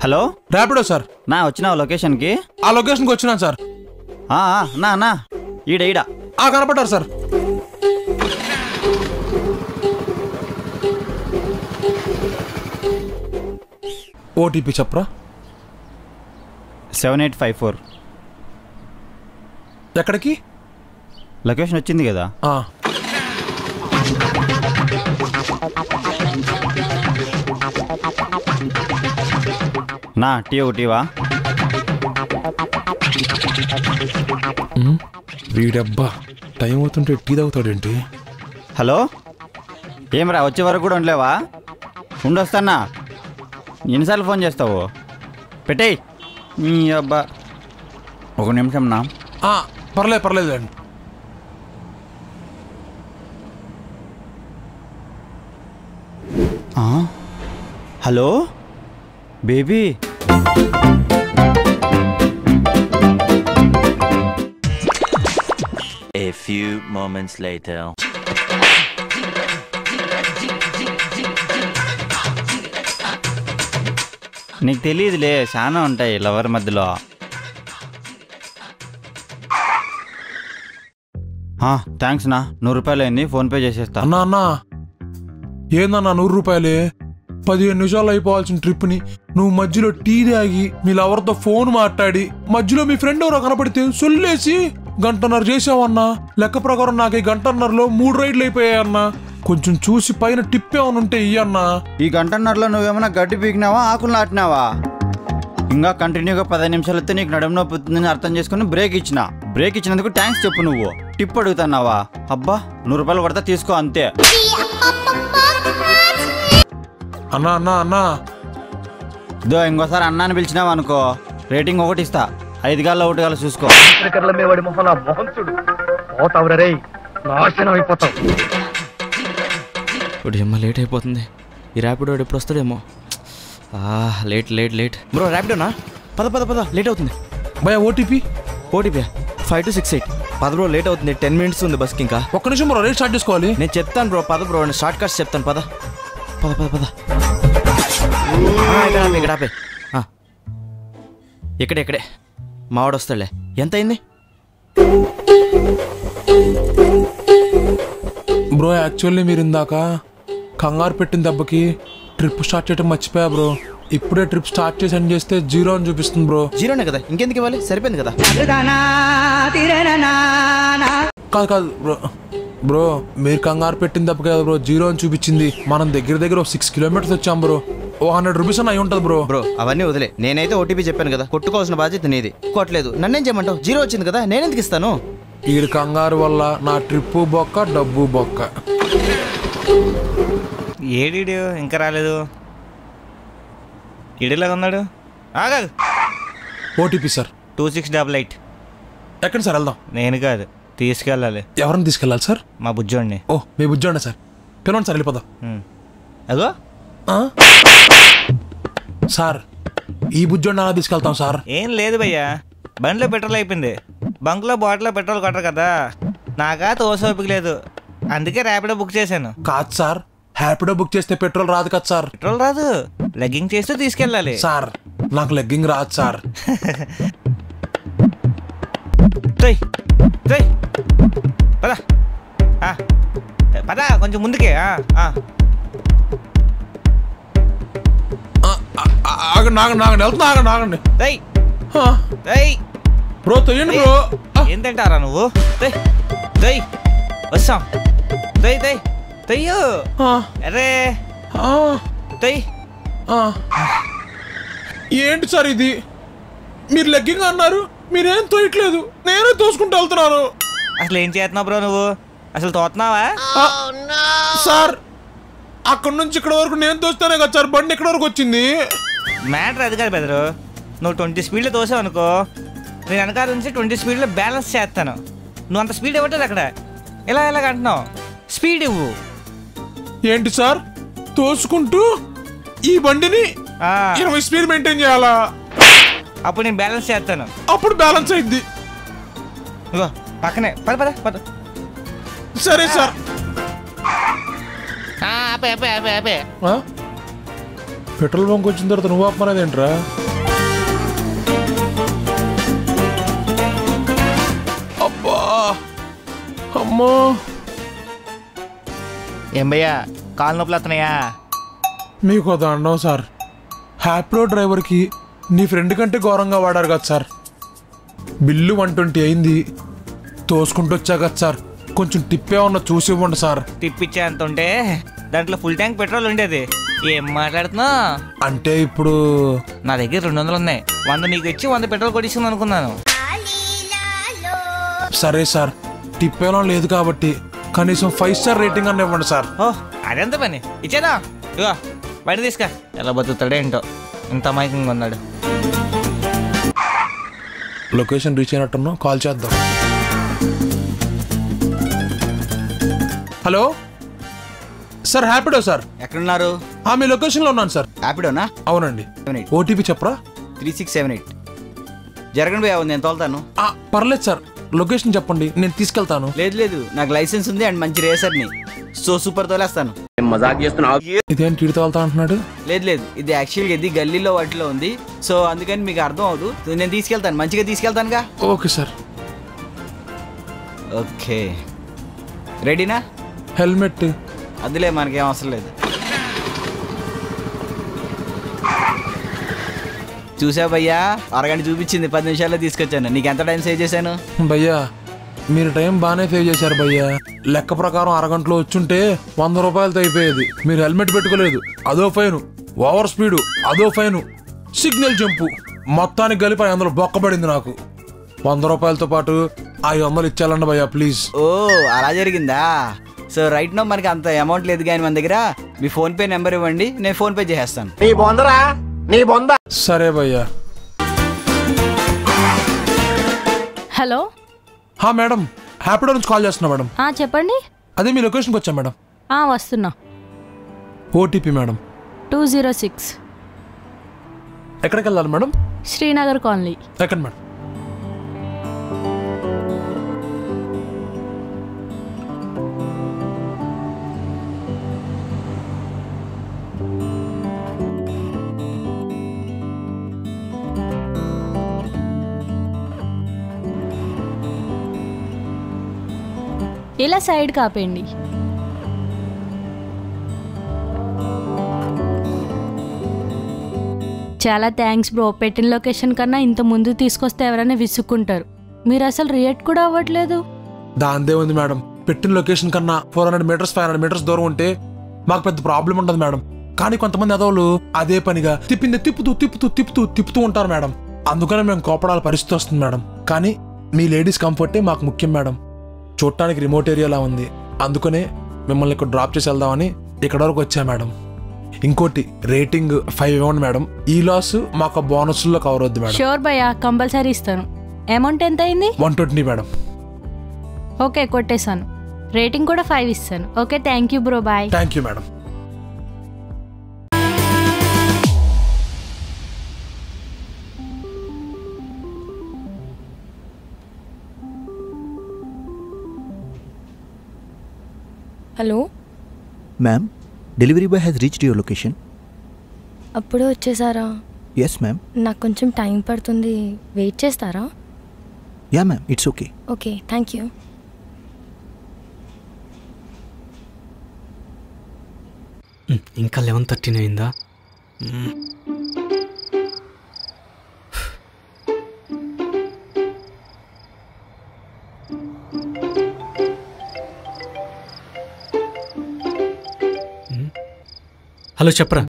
Hello Rapido sir నా వచ్చినావు లొకేషన్కి ఆ లొకేషన్కి వచ్చినాను సార్ ఆ, ఆ, నా నా ఈడ ఈడ ఆ కనపడ్డారు సార్ ఓటీపీ చెప్పరా సెవెన్ ఎయిట్ ఫైవ్ ఫోర్ ఎక్కడికి లొకేషన్ వచ్చింది కదా ఆ, నా టీ ఒకటివా వీడబ్బా టైం అవుతుంటే టీ తాగుతాడేంటి హలో ఏమరా వచ్చే వరకు కూడా ఉండలేవా ఉండొస్తానా ఎన్నిసార్లు ఫోన్ చేస్తావు పెట్టేయ్ నీ అబ్బా ఒక నిమిషం నా ఆ, పర్లేదు పర్లేదు అండి ఆ? Hello baby A few moments later. నీకు తెలియదులే చాలా ఉంటాయి లవర్ మధ్యలో థ్యాంక్స్ నా నూరు రూపాయలు అయింది ఫోన్పే చేసేస్తా అన్నా అన్నా ఏందన్నా నూరు రూపాయలే పదిహేను నిమిషాలు అయిపోవాల్సిన ట్రిప్ని నువ్వు మధ్యలో టీ తాగి మీ లవర్తో ఫోన్ మాట్లాడి మధ్యలో మీ ఫ్రెండ్ ఎవరో కనపడితే సొల్లేసి గంటన్నర చేసావన్నా లెక్క ప్రకారం నాకు ఈ గంటన్నరలో మూడు రైడ్లు అయిపోయాయన్నా కొంచెం చూసి పైన టిప్ ఏమైనా ఉంటే ఇయ్యన్నా ఈ గంటన్నరలో నువ్వేమైనా గడ్డి పీకినావా ఆకులు నాటినావా ఇంకా కంటిన్యూగా పదిహేను నిమిషాలు అయితే నీకు నడుము నొప్పి వస్తుందని అర్థం చేసుకుని బ్రేక్ ఇచ్చిన బ్రేక్ ఇచ్చినందుకు థ్యాంక్స్ చెప్పు నువ్వు టిప్ అడుగుతున్నావా అబ్బా నూరు రూపాయలు పడితే తీసుకో అంతే అన్నా అన్నా అన్నా ఇదో ఇంకోసారి అన్నాన్ని పిలిచినావు అనుకో రేటింగ్ ఒకటి ఇస్తా ఐదు గాల్లో ఒకటి గాల్లో చూసుకో చక్కెరల మేవాడి మొహం నా మొహం చూడు పోతావురా రేయ్ నాశనం అయిపోతావు ఇప్పుడు ఏమో లేట్ అయిపోతుంది ఈ ర్యాపిడో వాడు ఎప్పుడు వస్తాడేమో ఆ, లేట్ లేట్ లేట్ బ్రో ర్యాపిడోనా పద పద పద లేట్ అవుతుంది భయ OTP OTP five two six eight పద బ్రో లేట్ అవుతుంది టెన్ మినిట్స్ ఉంది బస్కి ఇంకా ఒక్క నిమిషం బ్రో రేట్ స్టార్ట్ చేసుకోవాలి నేను చెప్తాను బ్రో పద బ్రో నేను షార్ట్ కట్స్ చెప్తాను పద పద పద పద ఆ, ఇక్కడ ఆపే ఇక్కడ ఆపే ఆ. ఇక్కడే ఇక్కడే మావాడు వస్తాడులే ఎంత అయింది బ్రో యాక్చువల్లీ మీరు ఇందాక కంగారు పెట్టిన దెబ్బకి ట్రిప్ స్టార్ట్ చేయడం మర్చిపోయా బ్రో ఇప్పుడే ట్రిప్ స్టార్ట్ చేసి ఎండ్ చేస్తే జీరో అని చూపిస్తుంది బ్రో జీరోనే కదా ఇంకెందుకు ఇవ్వాలి సరిపోయింది కదా కాదు కాదు బ్రో బ్రో మీరు కంగారు పెట్టిన దెబ్బ కదా బ్రో జీరో అని చూపించింది మనం దగ్గర దగ్గర సిక్స్ కిలోమీటర్స్ వచ్చాం బ్రో ఓ హండ్రెడ్ రూపీస్ అని అయి ఉంటుంది బ్రో బ్రో అవన్నీ వదిలే నేనైతే ఓటీపీ చెప్పాను కదా కొట్టుకోవాల్సిన బాధ్యత నీది కొట్టలేదు నన్నేం చేయమంటావు జీరో వచ్చింది కదా నేనెందుకు ఇస్తాను ఈడు కంగారు వల్ల నా ట్రిప్పు బొక్క డబ్బు బొక్క ఏడీడు ఇంకా రాలేదు ఈడిలాగా ఉన్నాడు ఆగా OTP sir two six double eight ఎక్కడ సార్ వెళ్దాం నేను కాదు తీసుకెళ్ళాలి ఎవరిని తీసుకెళ్ళాలి సార్ మా బుజ్జోడిని ఓ మీ బుజ్జోండి సార్ పిలవండి సార్ వెళ్ళిపోదాం ఉమ్. అగో ఆ? సార్ ఈ బుజ్జోడిని అలా తీసుకెళ్తాం సార్ ఏం లేదు భయ్యా బండిలో పెట్రోల్ అయిపోయింది బంక్లో బాటిల్లో పెట్రోల్ కొట్టరు కదా నాకా తోసోపిక లేదు అందుకే ర్యాపిడో బుక్ చేశాను కాదు సార్ హ్యాపీడో బుక్ చేస్తే పెట్రోల్ రాదు కదా సార్ పెట్రోల్ రాదు లెగ్గింగ్ చేస్తూ తీసుకెళ్ళాలి సార్ నాకు లెగ్గింగ్ రాదు సార్ తొయ్ తొయ్ పద ఆ, పద కొంచెం ముందుకే ఆ, ఆ. ఆ, ఆ, ఆ, ఆగండి ఆగండి ఆగండి వెళ్తున్నా ఆగండి ఆగండి తొయ్ ఆ, తొయ్ బ్రో తొయ్యండి బ్రో ఆ, ఏం తింటారా నువ్వు తొయ్ తొయ్ వస్తాం తొయ్ తొయ్ తొయ్యు ఆ, అరే ఆ, తొయ్ ఆ. ఏంటి సార్ ఇది మీరు లెగ్గింగ్ అన్నారు మీరేం తోయట్లేదు నేనే తోసుకుంటూ వెళ్తున్నాను అసలు ఏం చేస్తున్నావు బ్రో నువ్వు అసలు తోతున్నావా ఆ, సార్ అక్కడ నుంచి ఇక్కడ వరకు నేను తోస్తానే కదా సార్ బండి ఇక్కడ వరకు వచ్చింది మ్యాటర్ అది కాదు బెదరు నువ్వు ట్వంటీ స్పీడ్లో తోసావు అనుకో నేను వెనకాల నుంచి ట్వంటీ స్పీడ్లో బ్యాలెన్స్ చేస్తాను నువ్వు అంత స్పీడ్ ఇవ్వట్లేదు అక్కడ ఇలా ఇలాగ అంటున్నావు స్పీడ్ ఇవ్వు ఏంటి సార్ తోసుకుంటూ ఈ బండిని ఆ, ఇరవై స్పీడ్ మెయింటైన్ చేయాలా అప్పుడు నేను బ్యాలెన్స్ చేస్తాను అప్పుడు బ్యాలెన్స్ అయింది ఇగో పక్కనే పద పద పద సరే సార్ ఆ, ఆపే ఆపే ఆపే ఆపే ఆ? పెట్రోల్ బంక్ వచ్చిన తర్వాత నువ్వు ఆపమనేది ఏంట్రా అబ్బా అమ్మో ఏం భయ్యా కాలు నొప్పులు వస్తున్నాయా మీకు దండం సార్ హ్యాప్లో డ్రైవర్కి నీ ఫ్రెండ్ కంటే ఘోరంగా వాడారు కదా సార్ బిల్లు వన్ ట్వంటీ అయింది తోసుకుంటూ వచ్చా కదా సార్ కొంచెం టిప్ ఏమన్నా చూసి ఇవ్వండి సార్ తిప్పిచ్చే అంత ఉంటే దాంట్లో ఫుల్ ట్యాంక్ పెట్రోల్ ఉండేది ఏం మాట్లాడుతున్నా అంటే ఇప్పుడు నా దగ్గర రెండు వందలు ఉన్నాయి వంద నీకు ఇచ్చి వంద పెట్రోల్ కొట్టిస్తుంది అనుకున్నాను సరే సార్ టిప్ ఏమో లేదు కాబట్టి కనీసం ఫైవ్ స్టార్ రేటింగ్ అన్న ఇవ్వండి సార్ ఓ అదెంత పని ఇచ్చేదా ఇగో బయట తీసుకా ఎలా బతుకుతాడేంటో ఇంత అమాయకంగా ఉన్నాడు లొకేషన్ రీచ్ అయినట్టున్నాం కాల్ చేద్దాం హలో సార్ హ్యాపీడో సార్ ఎక్కడున్నారు ఆ, మీ లొకేషన్లో ఉన్నాను సార్ హ్యాపీడోనా అవునండి సెవెన్ ఎయిట్ ఓటీపీ చెప్పరా త్రీ సిక్స్ సెవెన్ ఎయిట్ జరగండి భయ్యా నేను తోలుతాను ఆ, పర్లేదు సార్ లొకేషన్ చెప్పండి నేను తీసుకెళ్తాను లేదు లేదు నాకు లైసెన్స్ ఉంది అండ్ మంచి రేసర్ని సో సూపర్ తోలేస్తాను ఇదేంటి ఇడితో వెళ్తా అంటున్నాడు లేదు లేదు ఇది యాక్చువల్గా ఇది గల్లీలో వాటిలో ఉంది సో అందుకని మీకు అర్థం అవదు నేను తీసుకెళ్తాను మంచిగా తీసుకెళ్తానుగా ఓకే సార్ ఓకే రెడీనా హెల్మెట్ అదిలే మనకేం అవసరం లేదు చూసా భయ్యా అరగంట చూపించింది పది నిమిషాల్లో తీసుకొచ్చాను నీకు ఎంత టైం సేవ్ చేశాను భయ్యా మీరు టైం బాగానే సేవ్ చేశారు భయ్యా లెక్క ప్రకారం అరగంటలో వచ్చుంటే వంద రూపాయలతో అయిపోయేది మీరు హెల్మెట్ పెట్టుకోలేదు అదో ఫైన్ ఓవర్ స్పీడు అదో ఫైన్ సిగ్నల్ జంపు మొత్తానికి కలిపి ఐదు వందలు బొక్కబడింది నాకు వంద రూపాయలతో పాటు ఐదు వందలు ఇచ్చేయాలండి భయ్యా ప్లీజ్ ఓ అలా జరిగిందా సో రైట్ నో మనకి అంత అమౌంట్ లేదు కానీ మన దగ్గర మీ ఫోన్పే నెంబర్ ఇవ్వండి నేను ఫోన్పే చేసేస్తాను నీ బొందరా నీ బొంద సరే భయ్యా హలో హా మేడం హ్యాపీడో నుంచి కాల్ చేస్తున్నా మేడం ఆ, చెప్పండి అదే మీ లొకేషన్కి వచ్చాం మేడం ఆ, వస్తున్నా OTP madam two zero six ఎక్కడికి వెళ్ళాలి మేడం శ్రీనగర్ కాలనీ ఎక్కడ మేడం ఇలా సైడ్ కాపేయండి చాలా థ్యాంక్స్ బ్రో పెట్టిన లొకేషన్ కన్నా ఇంత ముందు తీసుకొస్తే ఎవరైనా విసుక్కుంటారు మీరు అసలు రియేట్ కూడా అవ్వట్లేదు దాందే ఉంది మేడం పెట్టిన లొకేషన్ కన్నా four hundred metres five hundred metres దూరం ఉంటే మాకు పెద్ద ప్రాబ్లం ఉండదు మేడం కానీ కొంతమంది అదవులు అదే పనిగా తిప్పింది తిప్పుతూ తిప్పుతూ తిప్పుతూ తిప్పుతూ ఉంటారు మేడం అందుకనే మేము కోపడాల పరిస్థితి వస్తుంది మేడం కానీ మీ లేడీస్ కంఫర్టే మాకు ముఖ్యం మేడం చూడటానికి రిమోట్ ఏరియాలా ఉంది అందుకనే మిమ్మల్ని ఇక్కడ డ్రాప్ చేసి వెళ్దామని ఇక్కడ వరకు వచ్చా మేడం ఇంకోటి రేటింగ్ ఫైవ్ ఇవ్వండి మేడం ఈ లాస్ మాకు బోనస్లో కవర్ అవుద్ది మేడం షూర్ భయ్యా కంపల్సరీ ఇస్తాను అమౌంట్ ఎంత అయింది వన్ ట్వంటీ మేడం ఓకే కొట్టేశాను రేటింగ్ కూడా ఫైవ్ ఇస్తాను okay thank you bro bye thank you madam hello ma'am delivery boy has reached your location అప్పుడే వచ్చేసారా ఎస్ మ్యామ్ నాకు కొంచెం టైం పడుతుంది వెయిట్ చేస్తారా yeah ma'am it's okay okay thank you ఇంకా లెవెన్ థర్టీన్ అయిందా హలో చెప్పరా